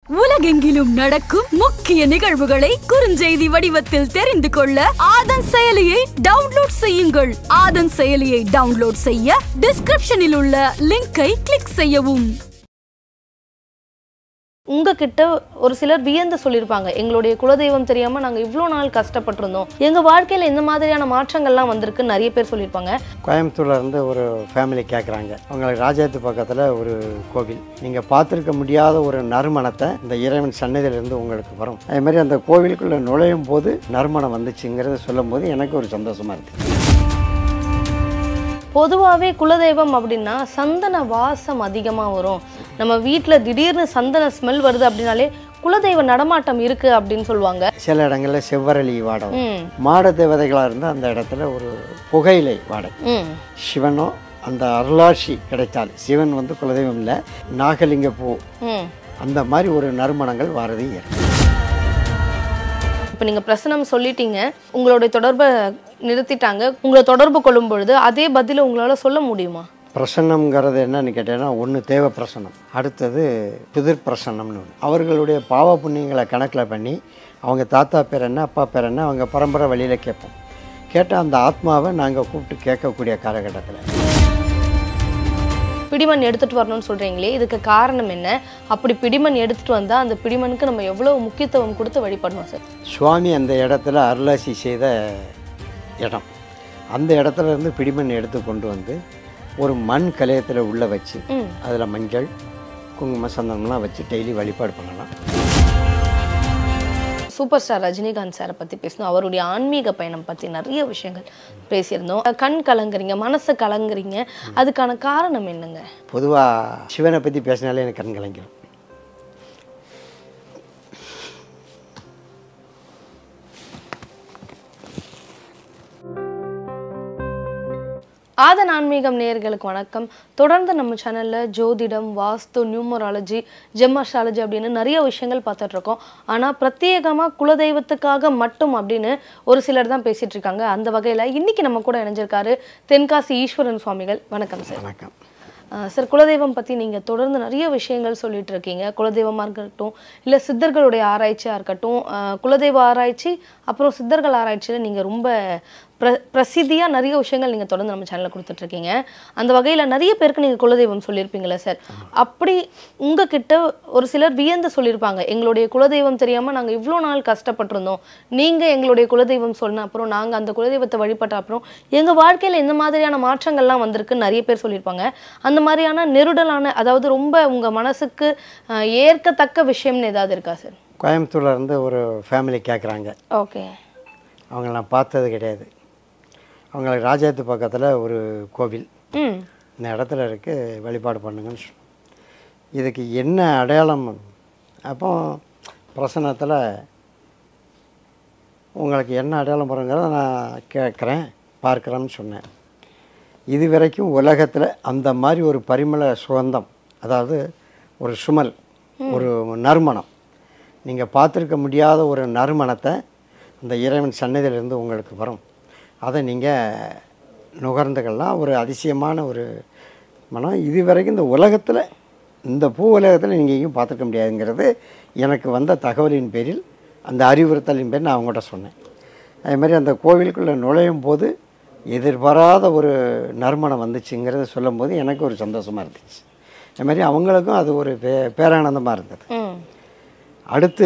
உலகெங்கிலும் நடக்கும் முக்கிய நிகழ்வுகளை குறுஞ்செய்தி வடிவத்தில் தெரிந்து கொள்ள ஆதன் செயலியை டவுன்லோட் செய்யுங்கள் ஆதன் செயலியை டவுன்லோட் செய்ய டிஸ்கிரிப்ஷனில் உள்ள லிங்கை கிளிக் செய்யவும் உங்ககிட்ட ஒரு சிலர் வியந்து சொல்லியிருப்பாங்க எங்களுடைய குலதெய்வம் தெரியாம நாங்க இவ்வளோ நாள் கஷ்டப்பட்டிருந்தோம் எங்க வாழ்க்கையில இந்த மாதிரியான மாற்றங்கள்லாம் வந்திருக்குன்னு நிறைய பேர் சொல்லியிருப்பாங்க கோயம்புத்தூர்ல இருந்து ஒரு ஃபேமிலி கேட்குறாங்க அவங்களுக்கு ராஜாத்து பக்கத்தில் ஒரு கோவில் நீங்கள் பார்த்துருக்க முடியாத ஒரு நறுமணத்தை இந்த இறைவன் சன்னதியிலிருந்து உங்களுக்கு வரும் அதே மாதிரி அந்த கோவிலுக்குள்ளே நுழையும் போது நறுமணம் வந்துச்சுங்கிறத சொல்லும் போது எனக்கு ஒரு சந்தோஷமாக இருக்குது பொதுவாகவே குலதெய்வம் அப்படின்னா சந்தன வாசம் அதிகமா வரும் நம்ம வீட்ல திடீர்னு சந்தன ஸ்மெல் வருது அப்படின்னாலே குலதெய்வ நடமாட்டம் இருக்கு அப்படின்னு சொல்லுவாங்க சில இடங்களில் செவ்வரளி வாடம் ம் மாட தேவதைகளாக இருந்தால் அந்த இடத்துல ஒரு புகையிலை வாடை ம் சிவனோ அந்த அருளாட்சி கிடைத்தால் சிவன் வந்து குலதெய்வம் இல்லை நாகலிங்க பூ ம் அந்த மாதிரி ஒரு நறுமணங்கள் வாரது இயற்கை இப்போ நீங்கள் பிரசனம் சொல்லிட்டீங்க உங்களுடைய தொடர்பை நிறுத்திட்டாங்க உங்களை தொடர்பு கொள்ளும் பொழுது அதே பதிலை உங்களால சொல்ல முடியுமா பிரசன்னம்ங்கிறது என்னன்னு கேட்டேன்னா ஒன்று தேவ பிரசன்னம் அடுத்தது பிதிர் பிரசன்னம்னு ஒன்று அவர்களுடைய பாவ புண்ணியங்களை கணக்கில் பண்ணி அவங்க தாத்தா பேர் என்ன அப்பா பேர் என்ன அவங்க பரம்பரை வழியில் கேட்போம் கேட்டால் அந்த ஆத்மாவை நாங்கள் கூப்பிட்டு கேட்கக்கூடிய காலகட்டத்தில் பிடிமண் எடுத்துட்டு வரணும்னு சொல்றீங்களே இதுக்கு காரணம் என்ன அப்படி பிடிமண் எடுத்துட்டு வந்தா அந்த பிடிமனுக்கு நம்ம எவ்வளவு முக்கியத்துவம் கொடுத்து வழிபடணும் சார் சுவாமி அந்த இடத்துல அருளாசி செய்த இடம் அந்த இடத்துல இருந்து பிடிமண் எடுத்து கொண்டு வந்து ஒரு மண் கலையத்தில் உள்ளே வச்சு ம் அதில் மஞ்சள் குங்கும சந்தனம்லாம் வச்சு டெய்லி வழிபாடு பண்ணலாம் சூப்பர் ஸ்டார் ரஜினிகாந்த் சாரை பத்தி பேசணும் அவருடைய ஆன்மீக பயணம் பத்தி நிறைய விஷயங்கள் பேசியிருந்தோம் கண் கலங்குறீங்க மனசு கலங்குறீங்க அதுக்கான காரணம் என்னங்க பொதுவாக சிவனை பற்றி பேசினாலே எனக்கு கண் கலங்கிடும் ஆதன் ஆன்மீகம் நேயர்களுக்கு வணக்கம் தொடர்ந்து நம்ம சேனல்ல ஜோதிடம் வாஸ்து நியூமராலஜி ஜெம்மர்ஷாலஜி அப்படின்னு நிறைய விஷயங்கள் பார்த்துட்டு இருக்கோம் ஆனா பிரத்யேகமா குலதெய்வத்துக்காக மட்டும் அப்படின்னு ஒரு சிலர் தான் பேசிட்டு இருக்காங்க அந்த வகையில இன்னைக்கு நம்ம கூட இணைஞ்சிருக்காரு தென்காசி ஈஸ்வரன் சுவாமிகள் வணக்கம் சார் வணக்கம் ஆஹ் சார் குலதெய்வம் பற்றி நீங்கள் தொடர்ந்து நிறைய விஷயங்கள் சொல்லிட்டு இருக்கீங்க குலதெய்வமாக இருக்கட்டும் இல்லை சித்தர்களுடைய ஆராய்ச்சியாக இருக்கட்டும் ஆஹ் குலதெய்வ ஆராய்ச்சி அப்புறம் சித்தர்கள் ஆராய்ச்சியில் நீங்கள் ரொம்ப பிர பிரசித்தியாக நிறைய விஷயங்கள் நீங்கள் தொடர்ந்து நம்ம சேனலில் கொடுத்துட்ருக்கீங்க அந்த வகையில் நிறைய பேருக்கு நீங்கள் குலதெய்வம் சொல்லியிருப்பீங்களே சார் அப்படி உங்ககிட்ட ஒரு சிலர் வியந்து சொல்லியிருப்பாங்க எங்களுடைய குலதெய்வம் தெரியாமல் நாங்கள் இவ்வளோ நாள் கஷ்டப்பட்டிருந்தோம் நீங்கள் எங்களுடைய குலதெய்வம் சொன்ன அப்புறம் நாங்கள் அந்த குலதெய்வத்தை வழிபட்ட அப்புறம் எங்கள் வாழ்க்கையில் இந்த மாதிரியான மாற்றங்கள்லாம் வந்திருக்குன்னு நிறைய பேர் சொல்லியிருப்பாங்க அந்த மாதிரியான நெருடலான அதாவது ரொம்ப உங்கள் மனசுக்கு ஆஹ், ஏற்கத்தக்க விஷயம்னு ஏதாவது இருக்கா சார் கோயம்புத்தூர்ல இருந்து ஒரு ஃபேமிலி கேட்குறாங்க ஓகே அவங்கள நான் பார்த்தது கிடையாது அவங்களுக்கு ராஜாத்து பக்கத்தில் ஒரு கோவில் ம் இந்த இடத்துல இருக்கு வழிபாடு பண்ணுங்கன்னு சொன்னோம் இதுக்கு என்ன அடையாளம் அப்போ பிரசன்னத்தில் உங்களுக்கு என்ன அடையாளம் போகிறோங்கிறத நான் கேட்குறேன் பார்க்குறேன்னு சொன்னேன் இது வரைக்கும் உலகத்தில் அந்த மாதிரி ஒரு பரிமள சுகந்தம் அதாவது ஒரு சுமல் ஒரு நறுமணம் நீங்கள் பார்த்துருக்க முடியாத ஒரு நறுமணத்தை அந்த இறைவன் சன்னதியிலிருந்து உங்களுக்கு வரும் அதை நீங்கள் நுகர்ந்துக்கலாம் ஒரு அதிசயமான ஒரு மனம் இது வரைக்கும் இந்த உலகத்தில் இந்த பூ உலகத்தில் நீங்கள் எங்கேயும் பார்த்துருக்க முடியாதுங்கிறது எனக்கு வந்த தகவலின் பேரில் அந்த அறிவுறுத்தலின் பேர் நான் அவங்கள்ட்ட சொன்னேன் அதே மாதிரி அந்த கோவிலுக்குள்ளே நுழையும் போது எதிர்பாராத ஒரு நறுமணம் வந்துச்சுங்கிறத சொல்லும்போது எனக்கு ஒரு சந்தோஷமாக இருந்துச்சு அதே மாதிரி அவங்களுக்கும் அது ஒரு பே பேரானந்தமாக இருந்தது ம் அடுத்து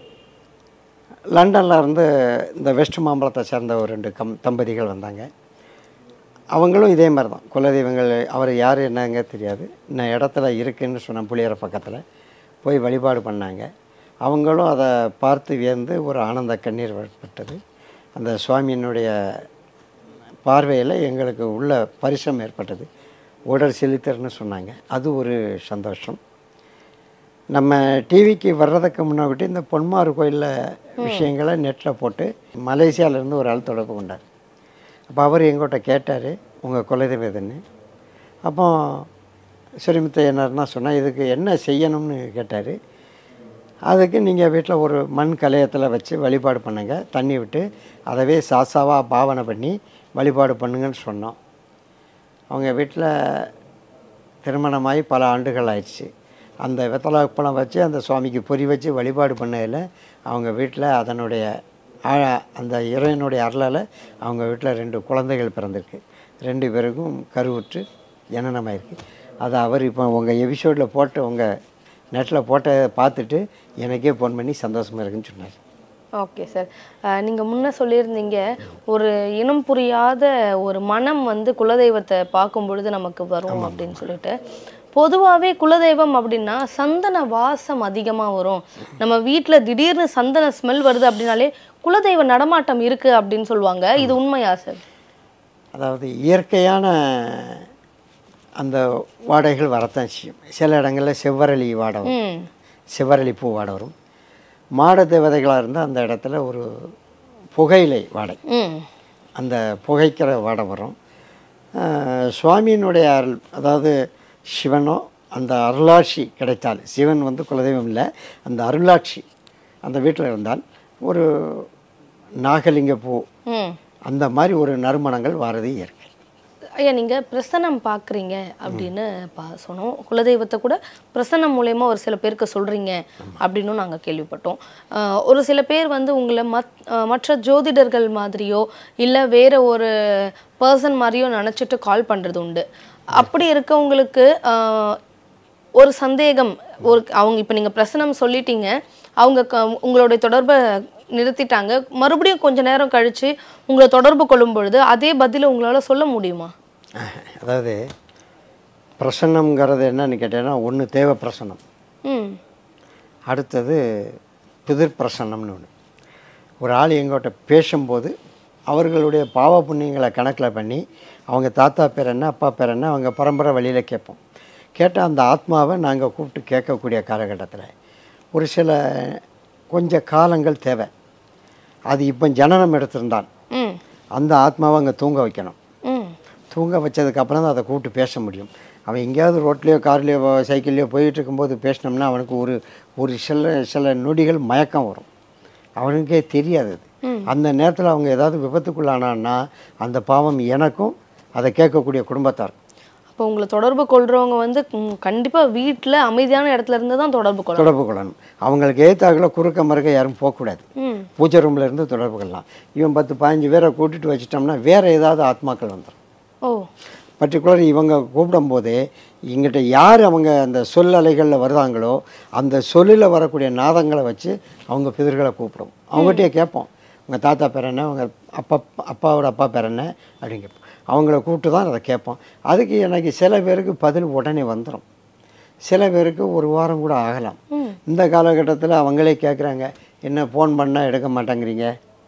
லண்டனில் இருந்து இந்த வெஸ்ட் மாம்பலத்தை சேர்ந்த ஒரு ரெண்டு கம் தம்பதிகள் வந்தாங்க அவங்களும் இதே மாதிரி தான் குலதெய்வங்கள் அவர் யார் என்னங்க தெரியாது இந்த இடத்துல இருக்குன்னு சொன்ன புளியரை பக்கத்தில் போய் வழிபாடு பண்ணாங்க அவங்களும் அதை பார்த்து வியந்து ஒரு ஆனந்த கண்ணீர் ஏற்பட்டது அந்த சுவாமியினுடைய பார்வையில் எங்களுக்கு உள்ள பரிசம் ஏற்பட்டது உடல் செலுத்தர்னு சொன்னாங்க அது ஒரு சந்தோஷம் நம்ம டிவிக்கு வர்றதுக்கு முன்னாடி இந்த பொன்மாறு கோயிலில் விஷயங்களை நெட்டில் போட்டு மலேசியாவிலேருந்து ஒரு ஆள் தொடர்பு கொண்டார் அப்போ அவர் எங்கள்கிட்ட கேட்டார் உங்கள் குலதெய்வம் எதுன்னு அப்போ சுரிமித்த என்னன்னா சொன்னால் இதுக்கு என்ன செய்யணும்னு கேட்டார் அதுக்கு நீங்கள் வீட்டில் ஒரு மண் கலையத்தில் வச்சு வழிபாடு பண்ணுங்க தண்ணி விட்டு அதவே சாசாவாக பாவனை பண்ணி வழிபாடு பண்ணுங்கன்னு சொன்னோம் அவங்க வீட்டில் திருமணமாகி பல ஆண்டுகள் ஆயிடுச்சு அந்த வெத்தலாப்பழம் வச்சு அந்த சுவாமிக்கு பொறி வச்சு வழிபாடு பண்ணதில் அவங்க வீட்டில் அதனுடைய ஆ- அந்த இறைவனுடைய அருளால் அவங்க வீட்டில் ரெண்டு குழந்தைகள் பிறந்திருக்கு ரெண்டு பேருக்கும் கருவுற்று ஜனனமாயிருக்கு அதை அவர் இப்போ உங்கள் எபிசோடில் போட்டு உங்கள் நெட்டில் போட்டதை பார்த்துட்டு எனக்கே ஃபோன் பண்ணி சந்தோஷமாக இருக்குன்னு சொன்னார் ஓகே சார் நீங்கள் முன்ன சொல்லியிருந்தீங்க ஒரு இனம் புரியாத ஒரு மனம் வந்து குலதெய்வத்தை பார்க்கும் பொழுது நமக்கு வரும் அப்படின்னு சொல்லிட்டு பொதுவாகவே குலதெய்வம் அப்படின்னா சந்தன வாசம் அதிகமாக வரும் நம்ம வீட்டில் திடீர்னு சந்தன ஸ்மெல் வருது அப்படின்னாலே குலதெய்வ நடமாட்டம் இருக்கு அப்படின்னு சொல்லுவாங்க இது உண்மையா சார் அதாவது இயற்கையான அந்த வாடைகள் வரத்தான் செய்யும் சில இடங்களில் செவ்வரளி வாடை வரும் ம் செவ்வரளி பூ வாடை வரும் மாட தேவதைகளாக இருந்தால் அந்த இடத்துல ஒரு புகையிலை வாடை ம் அந்த புகைக்கிற வாடை வரும் ஆஹ் சுவாமியினுடைய அருள் அதாவது சிவனோ அந்த அருளாட்சி கிடைத்தால் சிவன் வந்து குலதெய்வம் இல்லை அந்த அருளாட்சி அந்த வீட்டில் இருந்தால் ஒரு நாகலிங்க பூ ம் அந்த மாதிரி ஒரு நறுமணங்கள் வாரது இயற்கை ஐயா நீங்க பிரசனம் பார்க்குறீங்க அப்படின்னு பா சொன்னோம் குலதெய்வத்தை கூட பிரசனம் மூலயமா ஒரு சில பேருக்கு சொல்றீங்க அப்படின்னு நாங்க கேள்விப்பட்டோம் ஆஹ் ஒரு சில பேர் வந்து உங்களை மத் ஆஹ் மற்ற ஜோதிடர்கள் மாதிரியோ இல்ல வேற ஒரு பர்சன் மாதிரியோ நினைச்சிட்டு கால் பண்றது உண்டு அப்படி இருக்கவங்களுக்கு ஆஹ் ஒரு சந்தேகம் ஒரு அவங்க இப்போ நீங்கள் பிரசனம் சொல்லிட்டீங்க அவங்க க- உங்களுடைய தொடர்பை நிறுத்திட்டாங்க மறுபடியும் கொஞ்ச நேரம் கழிச்சு உங்களை தொடர்பு கொள்ளும் பொழுது அதே பதிலை உங்களால சொல்ல முடியுமா அதாவது பிரசன்னம்ங்கிறது என்னன்னு கேட்டேன்னா ஒன்று தேவ பிரசன்னம் ம் அடுத்தது பிதிர் பிரசன்னம்னு ஒன்று ஒரு ஆள் எங்கள்கிட்ட பேசும்போது அவர்களுடைய பாவ புண்ணியங்களை கணக்கில் பண்ணி அவங்க தாத்தா பேர் என்ன அப்பா பேர் என்ன அவங்க பரம்பரை வழியில் கேட்போம் கேட்டால் அந்த ஆத்மாவை நாங்கள் கூப்பிட்டு கேட்கக்கூடிய காலகட்டத்தில் ஒரு சில கொஞ்சம் காலங்கள் தேவை அது இப்போ ஜனனம் எடுத்திருந்தால் ம் அந்த ஆத்மாவை அங்கே தூங்க வைக்கணும் ம் தூங்க வச்சதுக்கப்புறம் தான் அதை கூப்பிட்டு பேச முடியும் அவன் எங்கேயாவது ரோட்லேயோ கார்லேயோ சைக்கிள்லையோ போயிட்டு இருக்கும்போது பேசினோம்னா அவனுக்கு ஒரு ஒரு சில சில நொடிகள் மயக்கம் வரும் அவனுக்கே தெரியாது அது அந்த நேரத்தில் அவங்க ஏதாவது விபத்துக்குள்ளானான்னா அந்த பாவம் எனக்கும் அதை கேட்கக்கூடிய குடும்பத்தார் அப்போ உங்களை தொடர்பு கொள்றவங்க வந்து ம், கண்டிப்பா வீட்ல அமைதியான இடத்துல இருந்து தான் தொடர்பு கொள்ளணும் தொடர்பு கொள்ளணும் அவங்களுக்கு ஏத்தாக்குல குறுக்க மறுக்க யாரும் போகக்கூடாது ம் பூஜை ரூம்ல இருந்து தொடர்பு கொள்ளலாம் இவன் பத்து பதினஞ்சு பேரை கூட்டிட்டு வச்சிட்டோம்னா வேற ஏதாவது ஆத்மாக்கள் வந்துடும் ஓ பர்டிகுலர் இவங்க கூப்பிடும்போதே இங்கிட்ட யார் அவங்க அந்த சொல் அலைகளில் வருதாங்களோ அந்த சொல்லில் வரக்கூடிய நாதங்களை வச்சு அவங்க பிதர்களை கூப்பிடும் அவங்ககிட்டயே கேட்போம் உங்கள் தாத்தா பேர் என்ன உங்கள் அப்பா அப்பாவோட அப்பா பேர் என்ன அப்படின்னு கேட்போம் அவங்கள கூப்பிட்டு தான் அதை கேட்போம் அதுக்கு எனக்கு சில பேருக்கு பதில் உடனே வந்துடும் சில பேருக்கு ஒரு வாரம் கூட ஆகலாம் இந்த காலகட்டத்தில் அவங்களே கேட்குறாங்க என்ன ஃபோன் பண்ணால் எடுக்க மாட்டேங்கிறீங்க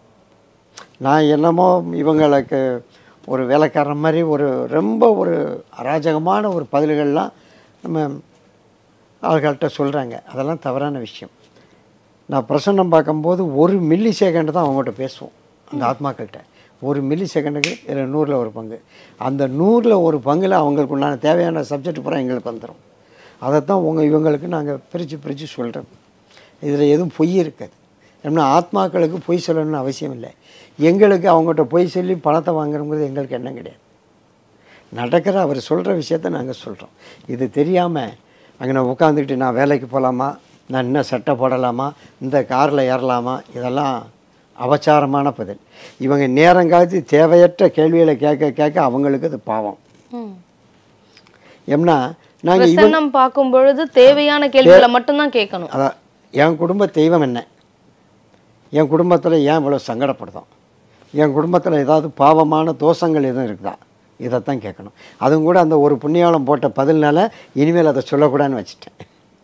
நான் என்னமோ இவங்களுக்கு ஒரு வேலைக்காரன் மாதிரி ஒரு ரொம்ப ஒரு அராஜகமான ஒரு பதில்கள்லாம் நம்ம ஆள்கள்கிட்ட சொல்கிறாங்க அதெல்லாம் தவறான விஷயம் நான் பிரசன்னம் பார்க்கும்போது ஒரு மில்லி செகண்ட் தான் அவங்ககிட்ட பேசுவோம் அந்த ஆத்மாக்கள்கிட்ட ஒரு மில்லி செகண்டுக்கு இதில் நூறில் ஒரு பங்கு அந்த நூறில் ஒரு பங்கில் அவங்களுக்கு உண்டான தேவையான சப்ஜெக்ட் பூரா எங்களுக்கு வந்துடும் அதைத்தான் உங்கள் இவங்களுக்கு நாங்கள் பிரித்து பிரித்து சொல்கிறோம் இதில் எதுவும் பொய் இருக்காது ஏன்னா ஆத்மாக்களுக்கு பொய் சொல்லணும்னு அவசியம் இல்லை எங்களுக்கு அவங்ககிட்ட பொய் சொல்லி பணத்தை வாங்குறோங்கிறது எங்களுக்கு எண்ணம் கிடையாது நடக்கிற அவர் சொல்கிற விஷயத்த நாங்கள் சொல்கிறோம் இது தெரியாமல் அங்கே நான் உட்காந்துக்கிட்டு நான் வேலைக்கு போகலாமா நான் இன்னும் சட்டை போடலாமா இந்த காரில் ஏறலாமா இதெல்லாம் அபச்சாரமான பதில் இவங்க நேரங்காலத்து தேவையற்ற கேள்விகளை கேட்க கேட்க அவங்களுக்கு அது பாவம் ம் ஏம்னா நாங்கள் இவன் பிரசன்னம் பார்க்கும் பொழுது தேவையான கேள்விகளை மட்டும்தான் கேட்கணும் அதான் என் குடும்ப தெய்வம் என்ன என் குடும்பத்தில் ஏன் இவ்வளோ சங்கடப்படுதோம் என் குடும்பத்தில் ஏதாவது பாவமான தோஷங்கள் எதுவும் இருக்குதா இதைத்தான் கேட்கணும் அதுவும் கூட அந்த ஒரு புண்ணியாலம் போட்ட பதில்னால இனிமேல் அதை சொல்லக்கூடாதுன்னு வச்சுட்டேன்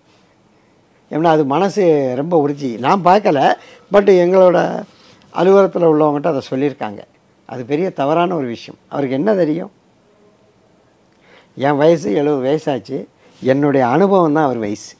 ஏன்னா அது மனசு ரொம்ப உறுதி நான் பார்க்கல பட் எங்களோட அலுவலகத்தில் உள்ளவங்ககிட்ட அதை சொல்லியிருக்காங்க அது பெரிய தவறான ஒரு விஷயம் அவருக்கு என்ன தெரியும் என் வயசு எழுபது வயசாச்சு என்னுடைய அனுபவம் தான் அவர் வயசு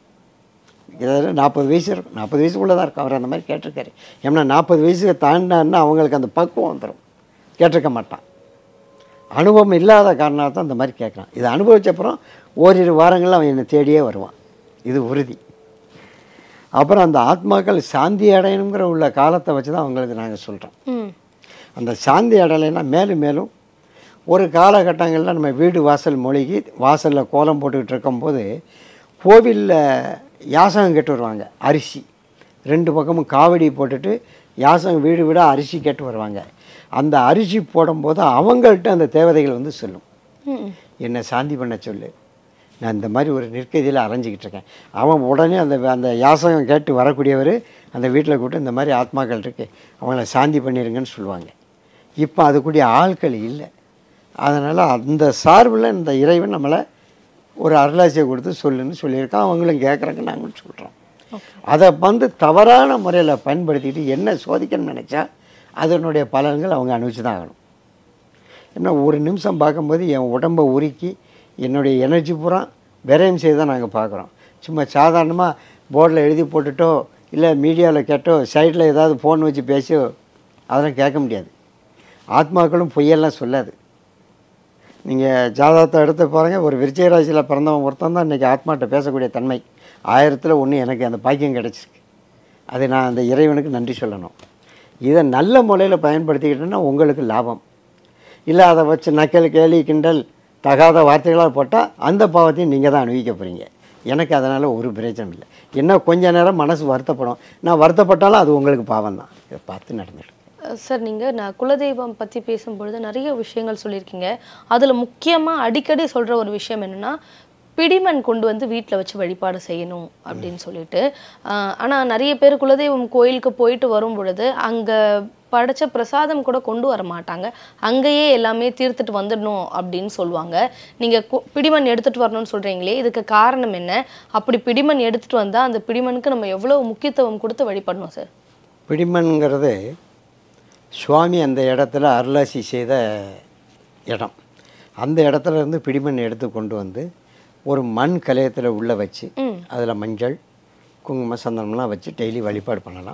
இதில் நாற்பது வயசு இருக்கும் நாற்பது வயசுக்குள்ளே தான் இருக்கும் அவர் அந்த மாதிரி கேட்டிருக்காரு ஏன்னா நாற்பது வயசுக்கு தாண்டினாருன்னா அவங்களுக்கு அந்த பக்குவம் வந்துடும் கேட்டிருக்க மாட்டான் அனுபவம் இல்லாத காரணத்தான் அந்த மாதிரி கேட்குறான் இதை அனுபவிச்சப்புறம் ஓரிரு வாரங்களில் அவன் என்னை தேடியே வருவான் இது உறுதி அப்புறம் அந்த ஆத்மாக்கள் சாந்தி அடையணுங்கிற உள்ள காலத்தை வச்சு தான் அவங்களுக்கு நாங்கள் சொல்கிறோம் ம் அந்த சாந்தி அடையலைன்னா மேலும் மேலும் ஒரு காலகட்டங்களில் நம்ம வீடு வாசல் மொழிகி வாசலில் கோலம் போட்டுக்கிட்டு இருக்கும்போது கோவிலில் யாசகம் கேட்டு வருவாங்க அரிசி ரெண்டு பக்கமும் காவடி போட்டுட்டு யாசகம் வீடு வீடாக அரிசி கேட்டு வருவாங்க அந்த அரிசி போடும்போது அவங்கள்ட்ட அந்த தேவதைகள் வந்து சொல்லும் ம் என்னை சாந்தி பண்ண சொல்லு நான் இந்த மாதிரி ஒரு நிற்கதியில் அரைஞ்சிக்கிட்டு இருக்கேன் அவன் உடனே அந்த அந்த யாசகம் கேட்டு வரக்கூடியவர் அந்த வீட்டில் கூப்பிட்டு இந்த மாதிரி ஆத்மாக்கள் இருக்கு அவங்கள சாந்தி பண்ணிடுங்கன்னு சொல்லுவாங்க இப்போ அதுக்குரிய ஆட்கள் இல்லை அதனால் அந்த சார்பில் இந்த இறைவன் நம்மளை ஒரு அருளாசியை கொடுத்து சொல்லுன்னு சொல்லியிருக்கான் அவங்களும் கேட்குறாங்க நாங்களும் சொல்கிறோம் அதை வந்து தவறான முறையில் பயன்படுத்திக்கிட்டு என்ன சோதிக்கணும்னு நினச்சா அதனுடைய பலன்கள் அவங்க அனுபவிச்சு தான் ஆகணும் ஏன்னா ஒரு நிமிஷம் பார்க்கும்போது என் உடம்பை உருக்கி என்னுடைய எனர்ஜி பூரா விரயம் செய்து தான் நாங்கள் பார்க்குறோம் சும்மா சாதாரணமாக போர்டில் எழுதி போட்டுட்டோ இல்லை மீடியாவில் கேட்டோ சைடில் ஏதாவது ஃபோன் வச்சு பேசியோ அதெல்லாம் கேட்க முடியாது ஆத்மாக்களும் பொய்யெல்லாம் சொல்லாது நீங்கள் ஜாதகத்தை எடுத்து பாருங்க ஒரு விருச்சிக ராசியில் பிறந்தவன் ஒருத்தன் தான் இன்றைக்கி ஆத்மாட்ட பேசக்கூடிய தன்மை ஆயிரத்தில் ஒன்று எனக்கு அந்த பாக்கியம் கிடச்சிருக்கு அதை நான் அந்த இறைவனுக்கு நன்றி சொல்லணும் இதை நல்ல முறையில் பயன்படுத்திக்கிட்டேன்னா உங்களுக்கு லாபம் இல்லை அதை வச்சு நக்கல் கேலி கிண்டல் தகாத வார்த்தைகளாக போட்டால் அந்த பாவத்தையும் நீங்கள் தான் அனுபவிக்க போகிறீங்க எனக்கு அதனால் ஒரு பிரயோஜனம் இல்லை என்ன கொஞ்ச நேரம் மனசு வருத்தப்படும் நான் வருத்தப்பட்டாலும் அது உங்களுக்கு பாவம் தான் இதை பார்த்து நடந்துட்டு அஹ் சார் நீங்கள் நான் குலதெய்வம் பற்றி பேசும்பொழுது நிறைய விஷயங்கள் சொல்லியிருக்கீங்க அதில் முக்கியமாக அடிக்கடி சொல்கிற ஒரு விஷயம் என்னென்னா பிடிமண் கொண்டு வந்து வீட்டில் வச்சு வழிபாடு செய்யணும் அப்படின்னு சொல்லிட்டு ஆனால் நிறைய பேர் குலதெய்வம் கோயிலுக்கு போயிட்டு வரும் பொழுது அங்கே படைச்ச பிரசாதம் கூட கொண்டு வர மாட்டாங்க அங்கேயே எல்லாமே தீர்த்துட்டு வந்துடணும் அப்படின்னு சொல்லுவாங்க நீங்கள் பிடிமண் எடுத்துகிட்டு வரணும்னு சொல்கிறீங்களே இதுக்கு காரணம் என்ன அப்படி பிடிமண் எடுத்துகிட்டு வந்தால் அந்த பிடிமண்ணுக்கு நம்ம எவ்வளோ முக்கியத்துவம் கொடுத்து வழிபடணும் சார் பிடிமன்கிறது சுவாமி அந்த இடத்துல அருளாசி செய்த இடம் அந்த இடத்துல இருந்து பிடிமண் எடுத்து கொண்டு வந்து ஒரு மண் கலையத்தில் உள்ளே வச்சு அதில் மஞ்சள் குங்கும சந்தனம்லாம் வச்சு டெய்லி வழிபாடு பண்ணலாம்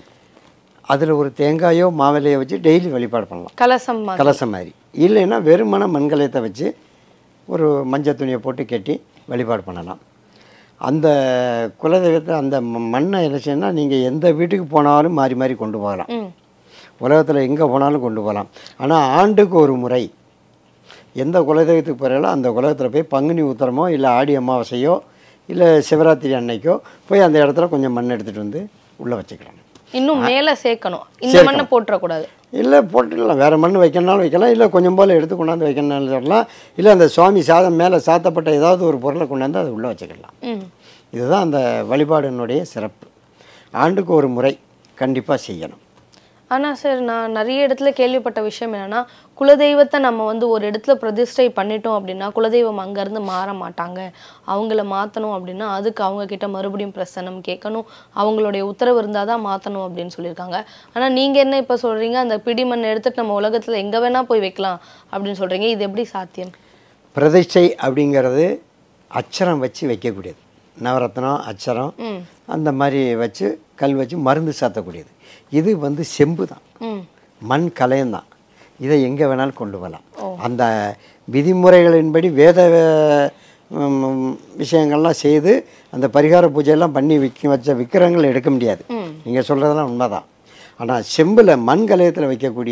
அதில் ஒரு தேங்காயோ மாவிலையோ வச்சு டெய்லி வழிபாடு பண்ணலாம் கலசம் மாதிரி. கலசம் மாதிரி இல்லைன்னா வெறுமன மண்கலயத்தை வச்சு ஒரு மஞ்சள் துணியை போட்டு கட்டி வழிபாடு பண்ணலாம் அந்த குலதெய்வத்தை அந்த ம- மண்ணை என்ன செய்யணும்னா நீங்கள் எந்த வீட்டுக்கு போனாலும் மாறி மாறி கொண்டு போகலாம் ம் உலகத்தில் எங்கே போனாலும் கொண்டு போகலாம் ஆனால் ஆண்டுக்கு ஒரு முறை எந்த குலதெய்வத்துக்கு போகிறாலோ அந்த குலதெய்வத்தில் போய் பங்குனி உத்தரமோ இல்லை ஆடி அமாவாசையோ இல்லை சிவராத்திரி அன்னைக்கோ போய் அந்த இடத்துல கொஞ்சம் மண் எடுத்துகிட்டு வந்து உள்ளே வச்சுக்கலாம் இன்னும் மேல சேர்க்கணும் இந்த மண்ணை போட்டுறக்கூடாது இல்லை போட்டுக்கலாம் வேறு மண் வைக்கணும்னாலும் வைக்கலாம் இல்லை கொஞ்சம் போல் எடுத்து கொண்டாந்து வைக்கணும்னாலும் சொல்லலாம் இல்லை அந்த சுவாமி சாதம் மேலே சாத்தப்பட்ட ஏதாவது ஒரு பொருளை கொண்டாந்து அதை உள்ளே வச்சுக்கலாம் ம் இதுதான் அந்த வழிபாடினுடைய சிறப்பு ஆண்டுக்கு ஒரு முறை கண்டிப்பாக செய்யணும் ஆனா சார் நான் நிறைய இடத்துல கேள்விப்பட்ட விஷயம் என்னன்னா குலதெய்வத்தை நம்ம வந்து ஒரு இடத்துல பிரதிஷ்டை பண்ணிட்டோம் அப்படின்னா குலதெய்வம் அங்கேருந்து மாற மாட்டாங்க அவங்கள மாற்றணும் அப்படின்னா அதுக்கு அவங்க கிட்ட மறுபடியும் பிரசனம் கேட்கணும் அவங்களுடைய உத்தரவு இருந்தால் தான் மாற்றணும் அப்படின்னு சொல்லியிருக்காங்க ஆனால் நீங்கள் என்ன இப்போ சொல்கிறீங்க அந்த பிடிமண் எடுத்துட்டு நம்ம உலகத்தில் எங்கே வேணால் போய் வைக்கலாம் அப்படின்னு சொல்கிறீங்க இது எப்படி சாத்தியம் பிரதிஷ்டை அப்படிங்கிறது அச்சரம் வச்சு வைக்கக்கூடியது நவரத்னம் அச்சரம் ம் அந்த மாதிரி வச்சு கல் வச்சு மருந்து சாத்தக்கூடியது இது வந்து செம்பு தான் ம் மண் கலையம்தான் இதை எங்கே வேணாலும் கொண்டு போகலாம் அந்த விதிமுறைகளின்படி வேத ம், விஷயங்கள்லாம் செய்து அந்த பரிகார பூஜையெல்லாம் பண்ணி விற்க வச்ச விக்கிரங்கள் எடுக்க முடியாது நீங்கள் சொல்கிறதெல்லாம் உண்மைதான் ஆனால் செம்பில் மண் கலையத்தில் வைக்கக்கூடிய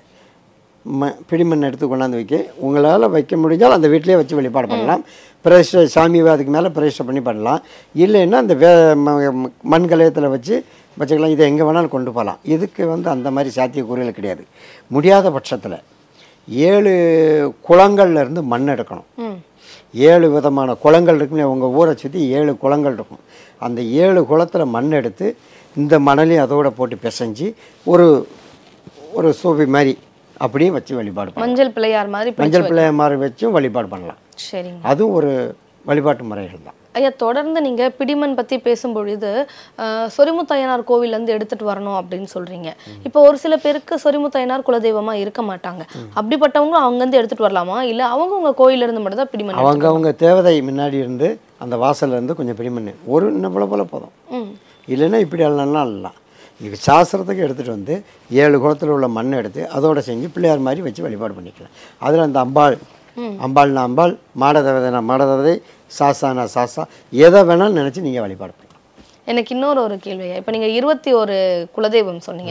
ம பிடிமண் எடுத்து கொண்டாந்து வைக்க உங்களால் வைக்க முடிஞ்சால் அந்த வீட்டிலேயே வச்சு வழிபாடு பண்ணலாம் பிரதிஷ்டை சாமி அதுக்கு மேலே பிரதிஷ்டை பண்ணி பண்ணலாம் இல்லைன்னா அந்த வே ம- மண் கலையத்தில் வச்சு வச்சுக்கலாம் இதை எங்கே வேணாலும் கொண்டு போகலாம் இதுக்கு வந்து அந்த மாதிரி சாத்தியக்கூறுகள் கிடையாது முடியாத பட்சத்தில் ஏழு குளங்கள்ல இருந்து மண் எடுக்கணும் ம் ஏழு விதமான குளங்கள் இருக்குன்னு உங்கள் ஊரை சுற்றி ஏழு குளங்கள் இருக்கும் அந்த ஏழு குளத்தில் மண் எடுத்து இந்த மணலையும் அதோட போட்டு பிசைஞ்சு ஒரு ஒரு சோபி மாதிரி அப்படியே வச்சு வழிபாடு பண்ணலாம் மஞ்சள் பிள்ளையார் மாதிரி பிடிச்சு மஞ்சள் பிள்ளைய மாதிரி வச்சும் வழிபாடு பண்ணலாம் வை- சரிங்க அதுவும் ஒரு வழிபாட்டு முறைகள் தான் ஐயா தொடர்ந்து நீங்க பிடிமன் பத்தி பேசும்பொழுது அஹ், சொரிமுத்தையனார் கோவில்ல இருந்து எடுத்துட்டு வரணும் அப்படின்னு சொல்றீங்க இப்போ ஒரு சில பேருக்கு சொரிமுத்தையனார் குலதெய்வமா இருக்க மாட்டாங்க அப்படிப்பட்டவங்க அவங்க இருந்து எடுத்துட்டு வரலாமா இல்ல அவங்க உங்க கோயில்ல இருந்து மட்டும் தான் பிடிமன் அவங்க அவங்க தேவதை முன்னாடி இருந்து அந்த வாசல்ல இருந்து கொஞ்சம் பிடிமண் ஒரு இன்னும் போல போல போதும் ம் இல்லைன்னா இப்படி அள்ளலாம் அள்ளலாம் இது சாஸ்திரத்துக்கு எடுத்துகிட்டு வந்து ஏழு குளத்தில் உள்ள மண்ணை எடுத்து அதோட செஞ்சு பிள்ளையார் மாதிரி வச்சு வழிபாடு பண்ணிக்கலாம் அதில் அந்த அம்பாள் அம்பாள்னா அம்பாள் மாடதேவதைனா மாடதேவதை சாசானா சாசா எதை வேணாலும் நினச்சி நீங்கள் வழிபாடு பண்ணலாம் எனக்கு இன்னொரு ஒரு கேள்வி ஐயா இப்போ நீங்க இருபத்தி ஒரு குலதெய்வம் சொன்னீங்க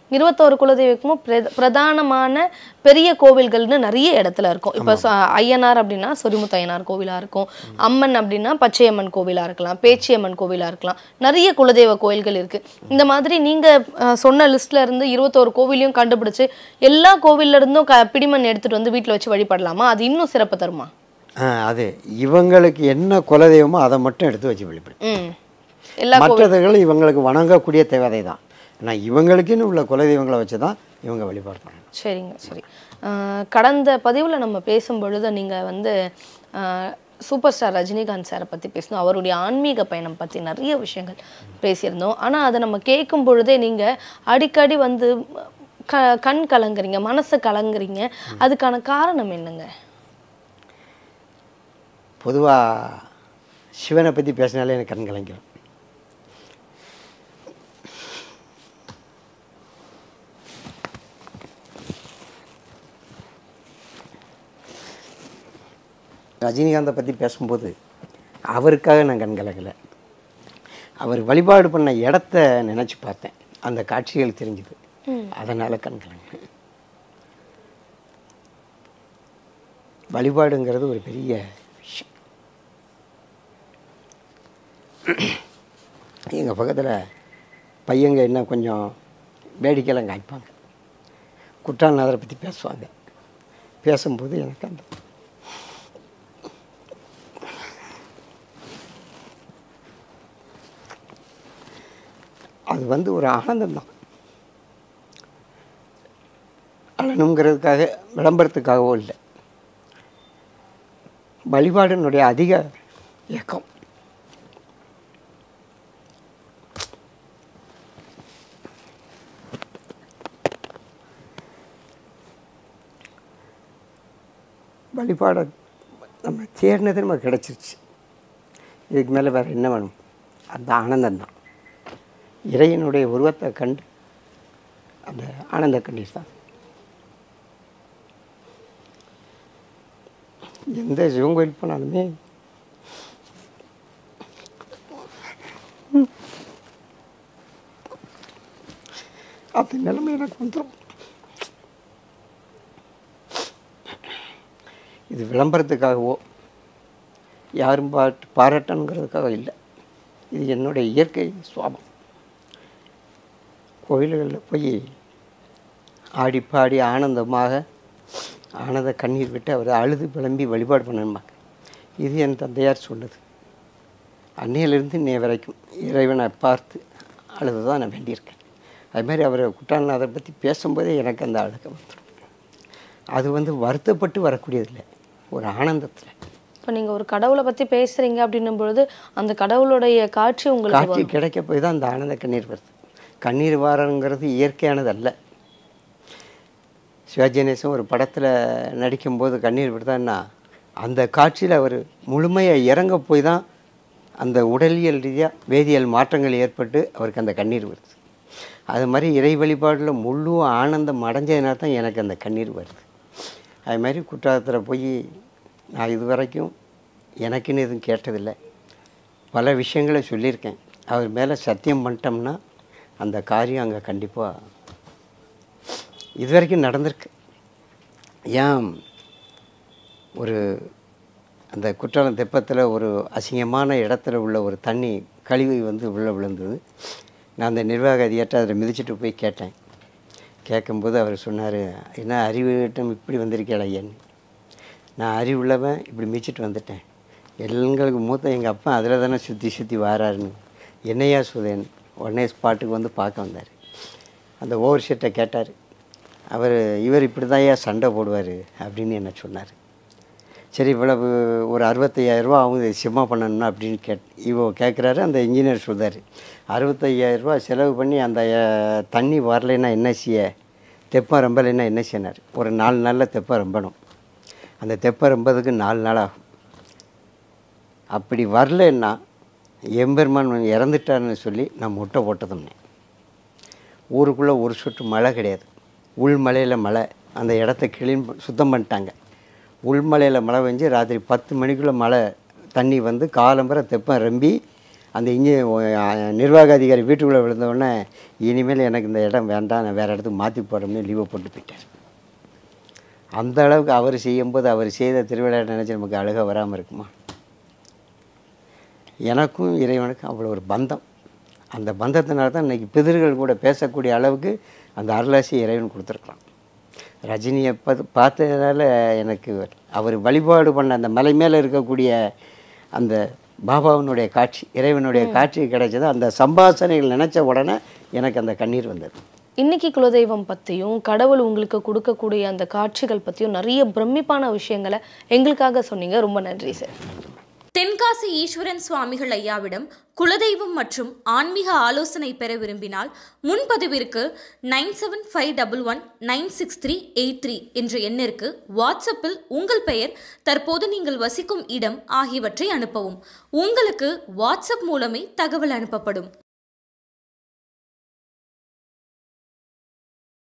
இருபத்தோரு குலதெய்வமும் பிர- பிரதானமான பெரிய கோவில்கள்னு நிறைய இடத்துல இருக்கும் இப்போ ஐயனார் அப்படின்னா சொரிமுத்து ஐயனார் கோவிலா இருக்கும் அம்மன் அப்படின்னா பச்சையம்மன் கோவிலா இருக்கலாம் பேச்சியம்மன் கோவிலா இருக்கலாம் நிறைய குலதெய்வ கோயில்கள் இருக்கு இந்த மாதிரி நீங்க அஹ், சொன்ன லிஸ்ட்ல இருந்து இருபத்தோரு கோவிலையும் கண்டுபிடிச்சு எல்லா கோவில்ல இருந்தும் க பிடிமண் எடுத்துட்டு வந்து வீட்ல வச்சு வழிபடலாமா அது இன்னும் சிறப்பு தருமா ஆ, அது இவங்களுக்கு என்ன குலதெய்வமோ அதை மட்டும் எடுத்து வச்சு வழிபடு ம் எல்லா கோவில் மற்றதுகள் இவங்களுக்கு வணங்கக்கூடிய தேவதை தான் ஆனால் இவங்களுக்குன்னு உள்ள குலதெய்வங்களை வச்சு தான் இவங்க வழிபாடு பண்ணணும் சரிங்க சரி அஹ், கடந்த பதிவில் நம்ம பேசும் பொழுது நீங்கள் வந்து அஹ், சூப்பர் ஸ்டார் ரஜினிகாந்த் சாரை பற்றி பேசணும் அவருடைய ஆன்மீக பயணம் பற்றி நிறைய விஷயங்கள் பேசியிருந்தோம் ஆனால் அதை நம்ம கேட்கும் பொழுதே நீங்கள் அடிக்கடி வந்து க கண் கலங்குறீங்க மனசு கலங்குறீங்க அதுக்கான காரணம் என்னங்க பொதுவாக சிவனை பற்றி பேசினாலே எனக்கு கண் கலங்கிடும் ரஜினிகாந்தை பற்றி பேசும்போது அவருக்காக நான் கண் கலங்கலை அவர் வழிபாடு பண்ண இடத்த நினச்சி பார்த்தேன் அந்த காட்சிகள் தெரிஞ்சுது அதனால் கண் கலங்கினேன் வழிபாடுங்கிறது ஒரு பெரிய விஷயம் எங்கள் பக்கத்தில் பையங்க என்ன கொஞ்சம் வேடிக்கையெல்லாம் காய்ப்பாங்க குற்றாலநாதரை பற்றி பேசுவாங்க பேசும்போது எனக்கு அந்த அது வந்து ஒரு ஆனந்தம்தான் அழணுங்கிறதுக்காக விளம்பரத்துக்காகவோ இல்லை வழிபாடினுடைய அதிக இயக்கம் வழிபாடை நம்ம தேடினது நமக்கு கிடச்சிருச்சு இதுக்கு மேலே வேறு என்ன வேணும் அந்த ஆனந்தம்தான் இறைவனுடைய உருவத்தை கண்டு அந்த ஆனந்த கண்ணீர் தான் எந்த சிவன் கோயில் போனாலுமே அந்த நிலைமை எனக்கு வந்துடும் இது விளம்பரத்துக்காகவோ யாரும் பாட்டு பாராட்டணுங்கிறதுக்காக இல்லை இது என்னுடைய இயற்கை சுவாபம் கோயில்களில் போய் ஆடி பாடி ஆனந்தமாக ஆனந்த கண்ணீர் விட்டு அவர் அழுது விளம்பி வழிபாடு பண்ணணுமாங்க இது என் தந்தையார் சொன்னது அன்னையிலிருந்து இன்னைய வரைக்கும் இறைவனை பார்த்து அழுது தான் நான் வேண்டியிருக்கேன் அது மாதிரி அவர் குற்றாலநாதரை பற்றி பேசும்போதே எனக்கு அந்த அழுக வந்துடும் அது வந்து வருத்தப்பட்டு வரக்கூடியதில்லை ஒரு ஆனந்தத்தில் இப்போ நீங்கள் ஒரு கடவுளை பற்றி பேசுகிறீங்க அப்படின்னும் பொழுது அந்த கடவுளுடைய காட்சி உங்களுக்கு காட்சி கிடைக்க போய் தான் அந்த ஆனந்த கண்ணீர் வருது கண்ணீர் வாரங்கிறது இயற்கையானது அல்ல சிவாஜி கணேசன் ஒரு படத்தில் நடிக்கும்போது கண்ணீர் விடுதான்னா அந்த காட்சியில் அவர் முழுமையாக இறங்க போய் தான் அந்த உடலியல் ரீதியாக வேதியியல் மாற்றங்கள் ஏற்பட்டு அவருக்கு அந்த கண்ணீர் வருது அது மாதிரி இறை வழிபாடில் முழு ஆனந்தம் அடைஞ்சதுனால தான் எனக்கு அந்த கண்ணீர் வருது அது மாதிரி குற்றாலத்தில் போய் நான் இது வரைக்கும் எனக்குன்னு எதுவும் கேட்டதில்லை பல விஷயங்களை சொல்லியிருக்கேன் அவர் மேலே சத்தியம் பண்ணிட்டோம்னா அந்த காரியம் அங்கே கண்டிப்பாக இது வரைக்கும் நடந்திருக்கு ஏன் ஒரு அந்த குற்றாலம் தெப்பத்தில் ஒரு அசிங்கமான இடத்துல உள்ள ஒரு தண்ணி கழிவு வந்து உள்ளே விழுந்தது நான் அந்த நிர்வாக அதிகாரிட்ட அதில் மிதிச்சிட்டு போய் கேட்டேன் கேட்கும்போது அவர் சொன்னார் என்ன அறிவிட்டம் இப்படி வந்திருக்கேன் ஐயன் நான் அறிவுள்ளவன் இப்படி மிதிச்சிட்டு வந்துட்டேன் எங்களுக்கு மூத்த எங்கள் அப்பா அதில் தானே சுற்றி சுற்றி வாராருன்னு என்னையா சுதேன் உடனே ஸ்பாட்டுக்கு வந்து பார்க்க வந்தார் அந்த ஓவர் ஷீட்டை கேட்டார் அவர் இவர் இப்படி தான் சண்டை போடுவார் அப்படின்னு என்ன சொன்னார் சரி இவ்வளவு ஒரு அறுபத்தையாயிரரூபா ஆகும் இதை சிம்மா பண்ணணும்னா அப்படின்னு கேட் இவோ கேட்குறாரு அந்த இன்ஜினியர் சொல்றாரு அறுபத்தையாயிரரூபா செலவு பண்ணி அந்த அஹ், தண்ணி வரலைன்னா என்ன செய்ய தெப்பம் ரம்பலைன்னா என்ன செய்யினார் ஒரு நாலு நாளில் தெப்பம் ரம்பணும் அந்த தெப்பம் ரம்பதுக்கு நாலு நாள் ஆகும் அப்படி வரலன்னா எம்பெருமான் இறந்துட்டாருன்னு சொல்லி நான் முட்டை போட்டதும்னே ஊருக்குள்ளே ஒரு சொட்டு மழை கிடையாது உள்மலையில் மழை அந்த இடத்த கிளீன் ப- சுத்தம் பண்ணிட்டாங்க உள்மலையில் மழை பெஞ்சு ராத்திரி பத்து மணிக்குள்ளே மழை தண்ணி வந்து காலம்பரை தெப்பம் ரம்பி அந்த இங்கே நிர்வாக அதிகாரி வீட்டுக்குள்ளே விழுந்தவுடனே இனிமேல் எனக்கு இந்த இடம் வேண்டாம் நான் வேறு இடத்துக்கு மாற்றி போகிறோம்னு லீவை போட்டு போயிட்டார் அந்த அளவுக்கு அவர் செய்யும்போது அவர் செய்த திருவிழா நினச்சி நமக்கு அழுக வராமல் இருக்குமா எனக்கும் இறைவனுக்கும் அவ்வளோ ஒரு பந்தம் அந்த பந்தத்தினால தான் இன்றைக்கி பிதர்கள் கூட பேசக்கூடிய அளவுக்கு அந்த அருளாசி இறைவன் கொடுத்துருக்குறான் ரஜினியை பார்த்து பார்த்ததுனால எனக்கு அவர் வழிபாடு பண்ண அந்த மலை மேலே இருக்கக்கூடிய அந்த பாபாவினுடைய காட்சி இறைவனுடைய காட்சி கிடைச்சது அந்த சம்பாசனைகள் நினச்ச உடனே எனக்கு அந்த கண்ணீர் வந்தது இன்னைக்கு குலதெய்வம் பற்றியும் கடவுள் உங்களுக்கு கொடுக்கக்கூடிய அந்த காட்சிகள் பற்றியும் நிறைய பிரமிப்பான விஷயங்களை எங்களுக்காக சொன்னீங்க ரொம்ப நன்றி சார் தென்காசி ஈஸ்வரன் சுவாமிகள் ஐயாவிடம் குலதெய்வம் மற்றும் ஆன்மீக ஆலோசனை பெற விரும்பினால் முன்பதிவிற்கு nine seven five double one nine six three eight three என்ற எண்ணிற்கு வாட்ஸ்அப்பில் உங்கள் பெயர் தற்போது நீங்கள் வசிக்கும் இடம் ஆகியவற்றை அனுப்பவும் உங்களுக்கு வாட்ஸ்அப் மூலமே தகவல் அனுப்பப்படும்